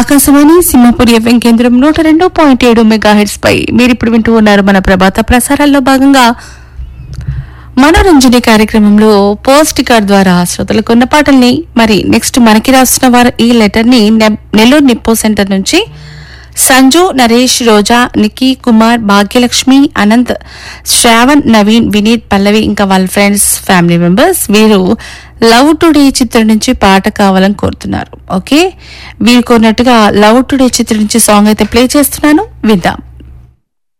Akashvani Simhapuri FM కేంద్రం నూట రెండు పాయింట్ ఏడు మెగా హెడ్స్ పై మీరు ఇప్పుడు వింటూ ఉన్నారు మన ప్రభాత ప్రసారాల్లో భాగంగా మనోరంజని కార్యక్రమంలో పోస్ట్ కార్డ్ ద్వారా శ్రోతలు కొన్న పాటల్ని మరి నెక్స్ట్ మనకి రాసిన వారు ఈ లెటర్ ని నె- నెల్లూరు నిప్పో సెంటర్ నుంచి సంజు నరేష్ రోజా నిక్కీ కుమార్ భాగ్యలక్ష్మి అనంత్ శ్రావణ్ నవీన్ వినీత్ పల్లవి ఇంకా వాళ్ళ ఫ్రెండ్స్ ఫ్యామిలీ మెంబర్స్ వీరు లవ్ టుడే చిత్రం నుంచి పాట కావాలని కోరుతున్నారు ఓకే వీరు కోరినట్టుగా లవ్ టుడే చిత్రం నుంచి సాంగ్ అయితే ప్లే చేస్తున్నాను విద్దాం